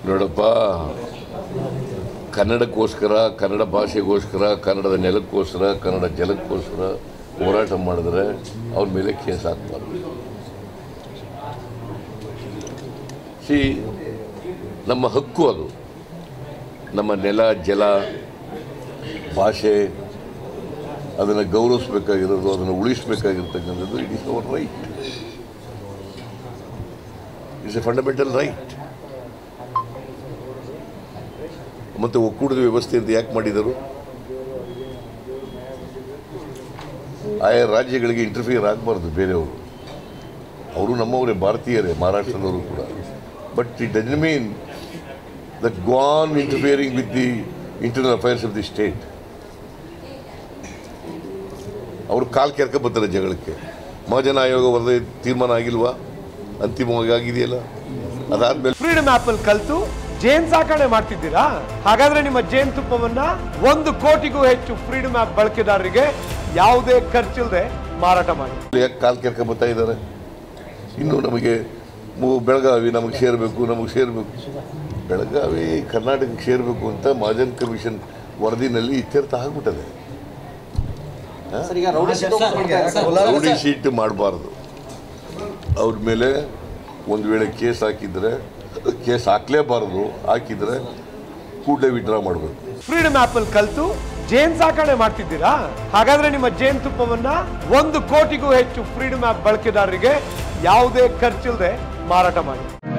ನೋಡಪ್ಪ ಕನ್ನಡಕ್ಕೋಸ್ಕರ ಕನ್ನಡ ಭಾಷೆಗೋಸ್ಕರ ಕನ್ನಡದ ನೆಲಕ್ಕೋಸ್ಕರ ಕನ್ನಡ ಜಲಕ್ಕೋಸ್ಕರ ಹೋರಾಟ ಮಾಡಿದ್ರೆ ಅವ್ರ ಮೇಲೆ ಕೇಸ್ ಹಾಕ್ಬಾರ್ದು ಸಿ ನಮ್ಮ ಹಕ್ಕು ಅದು ನಮ್ಮ ನೆಲ ಜಲ ಭಾಷೆ ಅದನ್ನು ಗೌರವಿಸಬೇಕಾಗಿರೋದು ಅದನ್ನು ಉಳಿಸಬೇಕಾಗಿರ್ತಕ್ಕಂಥದ್ದು it is our right it's a fundamental right ಮತ್ತು ಒಕ್ಕೂಟದ ವ್ಯವಸ್ಥೆ ಅಂತ ಯಾಕೆ ಮಾಡಿದರು ಆಯಾ ರಾಜ್ಯಗಳಿಗೆ ಇಂಟರ್ಫಿಯರ್ ಆಗಬಾರ್ದು ಬೇರೆಯವರು ಅವರು ನಮ್ಮವರೇ ಭಾರತೀಯರೇ ಮಹಾರಾಷ್ಟ್ರದವರು ಕೂಡ but it doesn't mean that gone interfering with the internal affairs of the state ಅವರು ಕಾಲು ಕೆರ್ಕ ಬರ್ತಾರೆ ಜಗಳಕ್ಕೆ ಮಹಾಜನ ಆಯೋಗ ವರದಿ ತೀರ್ಮಾನ ಆಗಿಲ್ವಾ ಅಂತಿಮವಾಗಿ ಆಗಿದೆಯಲ್ಲ ಅದಾದ್ಮೇಲೆ ಫ್ರೀಡಮ್ ಆಪ್ ಅಲ್ಲಿ ಕಲ್ತು ಜೇನ್ ಸಾಕಣೆ ಮಾಡ್ತಿದ್ದೀರಾ ಹಾಗಾದ್ರೆ ನಿಮ್ಮ ಜೇನ್ ತುಪ್ಪವನ್ನ ಒಂದು ಕೋಟಿಗೂ ಹೆಚ್ಚು ಫ್ರೀಡಮ್ ಆಪ್ ಬಳಕೆದಾರರಿಗೆ ಯಾವುದೇ ಖರ್ಚಿಲ್ಲದೆ ಮಾರಾಟ ಮಾಡಿ ಯಾಕೆ ಕಾಲು ಕೆರ್ಕ ಬರ್ತಾ ಇದ್ದಾರೆ ಇನ್ನು ನಮಗೆ ಮು- ಬೆಳಗಾವಿ ನಮಗೆ ಸೇರಬೇಕು ನಮಗೆ ಸೇರಬೇಕು ಬೆಳಗಾವಿ ಕರ್ನಾಟಕಕ್ಕೆ ಸೇರಬೇಕು ಅಂತ ಮಹಾಜನ್ ಕಮಿಷನ್ ವರದಿನಲ್ಲಿ ಇತ್ಯರ್ಥ ಆಗ್ಬಿಟ್ಟದೆ ಸರ್ ಈಗ ರೌಡಿ ಶೀಟ್ open ಮಾಡ್ತಾ ಇದ್ದಾರೆ ಸರ್. ರೌಡಿ ಶೀಟ್ ಮಾಡಬಾರ್ದು ಅವ್ರ ಮೇಲೆ ಒಂದು ವೇಳೆ ಕೇಸ್ ಹಾಕಿದ್ರೆ ಕೇಸ್ ಹಾಕ್ಲೇಬಾರ್ದು ಹಾಕಿದ್ರೆ ಕೂಡಲೇ ವಿಡ್ರಾ ಮಾಡಬೇಕು ಫ್ರೀಡಮ್ ಆಪ್ ಅಲ್ಲಿ ಕಲ್ತು ಜೇನ್ ಸಾಕಣೆ ಮಾಡ್ತಿದ್ದೀರಾ ಹಾಗಾದ್ರೆ ನಿಮ್ಮ ಜೇನ್ ತುಪ್ಪವನ್ನ ಒಂದು ಕೋಟಿಗೂ ಹೆಚ್ಚು ಫ್ರೀಡಮ್ ಆಪ್ ಬಳಕೆದಾರರಿಗೆ ಯಾವುದೇ ಖರ್ಚಿಲ್ಲದೆ ಮಾರಾಟ ಮಾಡಿ